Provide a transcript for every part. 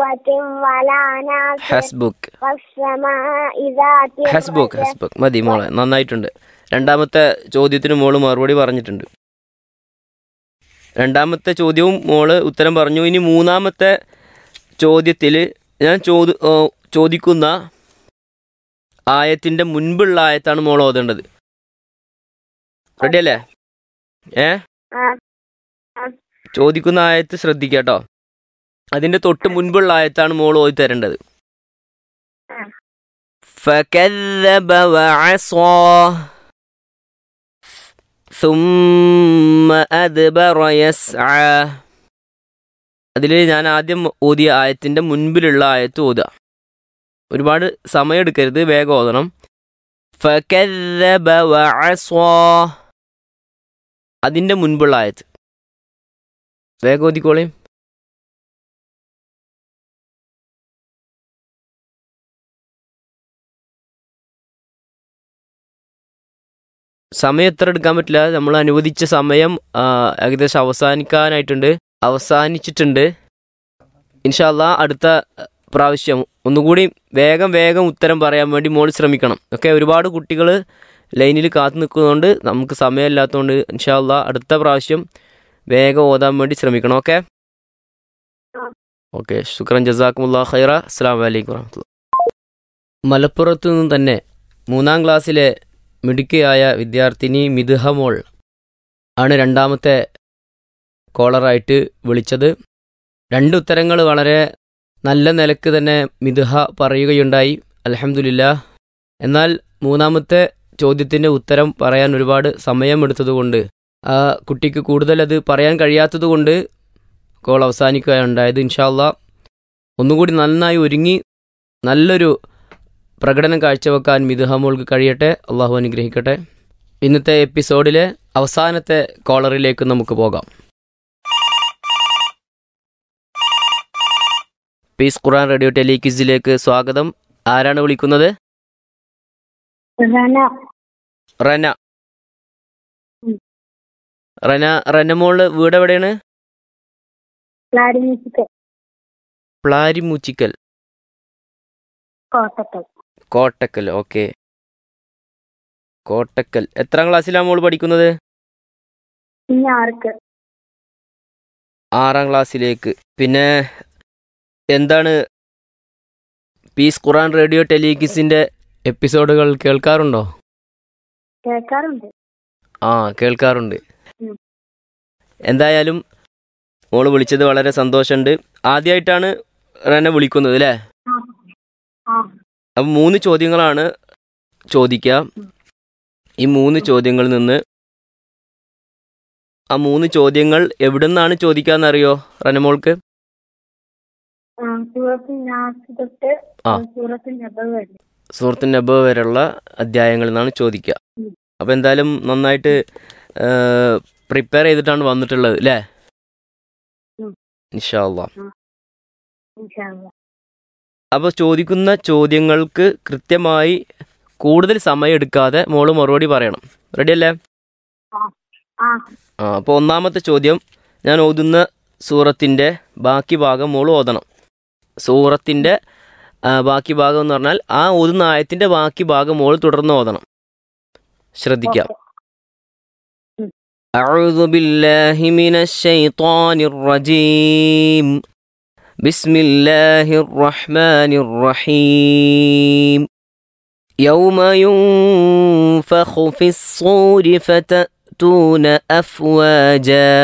قوة ولا ناصر ഹസ്ബുക്ക് والسماء ذات ഹസ്ബുക്ക് الرجع ഹസ്ബുക്ക് മതി മോളെ നന്നായിട്ടുണ്ട് രണ്ടാമത്തെ ചോദ്യത്തിന് മോള് മറുപടി പറഞ്ഞിട്ടുണ്ട് രണ്ടാമത്തെ ചോദ്യവും മോള് ഉത്തരം പറഞ്ഞു ഇനി മൂന്നാമത്തെ ചോദ്യത്തിൽ ഞാൻ ചോദി ഓ, ചോദിക്കുന്ന ആയത്തിൻ്റെ മുൻപുള്ള ആയത്താണ് മോൾ ഓതേണ്ടത് റെഡി അല്ലേ ഏ ആ ചോദിക്കുന്ന ആയത്ത് ശ്രദ്ധിക്കുക കേട്ടോ അതിൻ്റെ തൊട്ട് മുൻപുള്ള ആയത്താണ് മോൾ ഓതി തരേണ്ടത് ആ. فكذب وعصى ثم أدبر يسعى അതിൽ ഞാൻ ആദ്യം ഓതിയ ആയത്തിൻ്റെ മുൻപിലുള്ള ആയത്ത് ഓതുക ഒരുപാട് സമയം എടുക്കരുത് വേഗം ഓതണം فكذب وعصى അതിൻ്റെ മുൻപുള്ള ആയത്ത് വേഗം ഓതിക്കോളേം സമയം എത്ര എടുക്കാൻ പറ്റില്ല നമ്മൾ അനുവദിച്ച സമയം ആ, ഏകദേശം അവസാനിക്കാനായിട്ടുണ്ട് അവസാനിച്ചിട്ടുണ്ട് ഇൻഷാല്ല അടുത്ത പ്രാവശ്യം ഒന്നുകൂടി വേഗം വേഗം ഉത്തരം പറയാൻ വേണ്ടി മോൾ ശ്രമിക്കണം ഓക്കെ ഒരുപാട് കുട്ടികൾ ലൈനിൽ കാത്തു നിൽക്കുന്നതുകൊണ്ട് നമുക്ക് സമയമില്ലാത്തതുകൊണ്ട് ഇൻഷാല്ല അടുത്ത പ്രാവശ്യം വേഗം ഓതാൻ വേണ്ടി ശ്രമിക്കണം ഓക്കെ ഓക്കെ ശുക്രൻ ജസാക്കുമുല്ലാ ഖൈറ അസ്സാം വലൈക്കും വറഹമത്തുള്ള മലപ്പുറത്തു നിന്നും തന്നെ മൂന്നാം ക്ലാസ്സിലെ മിടുക്കിയായ വിദ്യാർത്ഥിനി മിഥുഹ മോൾ ആണ് രണ്ടാമത്തെ കോളറായിട്ട് വിളിച്ചത് രണ്ട് ഉത്തരങ്ങൾ വളരെ നല്ല നിലക്ക് തന്നെ മിഥുഹ പറയുകയുണ്ടായി അലഹമുല്ല എന്നാൽ മൂന്നാമത്തെ ചോദ്യത്തിൻ്റെ ഉത്തരം പറയാൻ ഒരുപാട് സമയമെടുത്തതുകൊണ്ട് ആ കുട്ടിക്ക് കൂടുതൽ അത് പറയാൻ കഴിയാത്തതുകൊണ്ട് കോൾ അവസാനിക്കുകയുണ്ടായത് ഇൻഷാല്ല ഒന്നുകൂടി നന്നായി ഒരുങ്ങി നല്ലൊരു പ്രകടനം കാഴ്ചവെക്കാൻ മിഥുഹ മോൾക്ക് കഴിയട്ടെ അള്ളാഹു അനുഗ്രഹിക്കട്ടെ ഇന്നത്തെ എപ്പിസോഡിലെ അവസാനത്തെ കോളറിലേക്ക് നമുക്ക് പോകാം പീസ് ഖുറാൻ റേഡിയോ ടെലിക്വിസിലേക്ക് സ്വാഗതം ആരാണ് വിളിക്കുന്നത് റന റന ഉം. റന റനമോള് വീട് എവിടെയാണ് ക്ലാരിമിസിക്ക് പ്ലാരിമൂച്ചിക്കൽ കോട്ടക്കൽ കോട്ടക്കൽ ഓക്കെ കോട്ടക്കൽ എത്രാം ക്ലാസ്സിലാണ് മോള് പഠിക്കുന്നത് ഇനി ആർക്ക് ആറാം ക്ലാസ്സിലേക്ക് പിന്നെ എന്താണ് പീസ് ഖുറാൻ റേഡിയോ ടെലികിസിൻ്റെ എപ്പിസോഡുകൾ കേൾക്കാറുണ്ടോ കേൾക്കാറുണ്ട് ആ കേൾക്കാറുണ്ട് ഉം. എന്തായാലും മോള് വിളിച്ചത് വളരെ സന്തോഷമുണ്ട് ആദ്യമായിട്ടാണ് റെന്നെ വിളിക്കുന്നത് അല്ലേ ആ ആ അപ്പം മൂന്ന് ചോദ്യങ്ങളാണ് ചോദിക്കുക ഈ മൂന്ന് ചോദ്യങ്ങളിൽ നിന്ന് ആ മൂന്ന് ചോദ്യങ്ങൾ എവിടെ നിന്നാണ് ചോദിക്കാന്നറിയോ റനമോൾക്ക് ആ സൂറത്ത് നാസ് തൊട്ട് ആ. സൂറത്ത് നബ വരെ സുഹൃത്തു നബ വരെയുള്ള അധ്യായങ്ങളിൽ നിന്നാണ് ചോദിക്കുക ഉം. അപ്പം എന്തായാലും നന്നായിട്ട് പ്രിപ്പയർ ചെയ്തിട്ടാണ് വന്നിട്ടുള്ളത് അല്ലേ ഉം. ഇൻഷാല്ലാ ഇൻഷാ അല്ലാ. അപ്പോൾ ചോദിക്കുന്ന ചോദ്യങ്ങൾക്ക് കൃത്യമായി കൂടുതൽ സമയം എടുക്കാതെ മോള് മറുപടി പറയണം റെഡി അല്ലേ ആ ആ അപ്പോൾ ഒന്നാമത്തെ ചോദ്യം ഞാൻ ഓതുന്ന സൂറത്തിൻ്റെ ബാക്കി ഭാഗം മോള് ഓതണം സൂറത്തിൻ്റെ ആ, ബാക്കി ഭാഗം എന്ന് പറഞ്ഞാൽ ആ ഓതുന്ന ആയത്തിൻ്റെ ബാക്കി ഭാഗം മോള് തുടർന്ന് ഓതണം ശ്രദ്ധിക്കാം ഓക്കേ. أعوذ بالله من الشيطان الرجيم بسم الله الرحمن الرحيم يوم ينفخ في الصور فتأتون أفواجا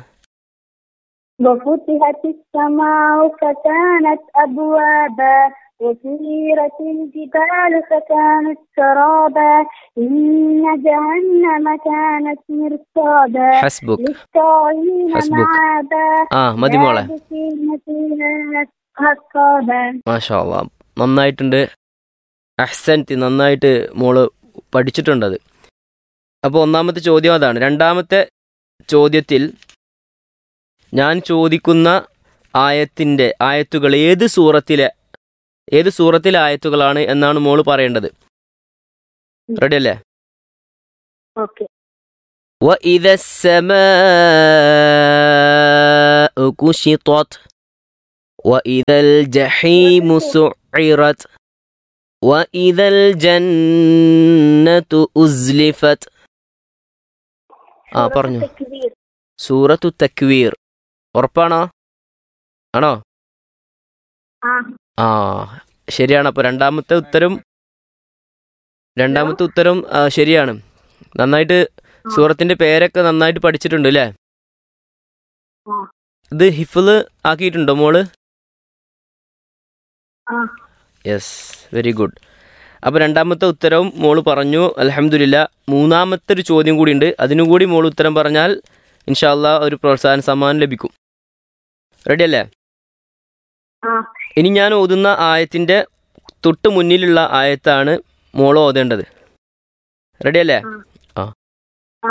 وفتحت السماء فكانت أبوابا وسيرت الجبال فكانت سرابا إن جهنم كانت مرصادا حسبك للطاغين حسبك. مآبا ആ മതി മോളെ لابسين فيها أحقابا മാഷാല്ല നന്നായിട്ടുണ്ട് അഹ്സൻതി നന്നായിട്ട് മോള് പഠിച്ചിട്ടുണ്ടത് അപ്പോൾ ഒന്നാമത്തെ ചോദ്യം അതാണ് രണ്ടാമത്തെ ചോദ്യത്തിൽ ഞാൻ ചോദിക്കുന്ന ആയത്തിൻ്റെ ആയത്തുകൾ ഏത് സൂറത്തിലെ ഏത് സൂറത്തിലെ ആയത്തുകളാണ് എന്നാണ് മോള് പറയേണ്ടത് റെഡി അല്ലേ أوكي وإذا السماء كشطت وإذا الجحيم سعرت وإذا الجنة أزلفت ആ പറഞ്ഞു തക്വീർ സൂറത്തു തക്വീർ ഉറപ്പാണോ ആണോ ആ ആ ശരിയാണ് അപ്പോൾ രണ്ടാമത്തെ ഉത്തരം രണ്ടാമത്തെ ഉത്തരം ആ, ശരിയാണ് നന്നായിട്ട് സൂറത്തിന്റെ പേരൊക്കെ നന്നായിട്ട് പഠിച്ചിട്ടുണ്ട് അല്ലേ ആ. ഇത് ഹിഫിള് ആക്കിയിട്ടുണ്ടോ മോള് ആ യെസ് വെരി ഗുഡ് അപ്പോൾ രണ്ടാമത്തെ ഉത്തരവും മോള് പറഞ്ഞു അലഹമില്ല മൂന്നാമത്തെ ഒരു ചോദ്യം കൂടി ഉണ്ട് അതിനും കൂടി മോള് ഉത്തരം പറഞ്ഞാൽ ഇൻഷാല്ല ഒരു പ്രോത്സാഹന സമ്മാനം ലഭിക്കും റെഡി അല്ലേ ആ ഇനി ഞാൻ ഓതുന്ന ആയത്തിൻ്റെ തൊട്ട് മുന്നിലുള്ള ആയത്താണ് മോള് ഓതേണ്ടത് റെഡി അല്ലേ ആ.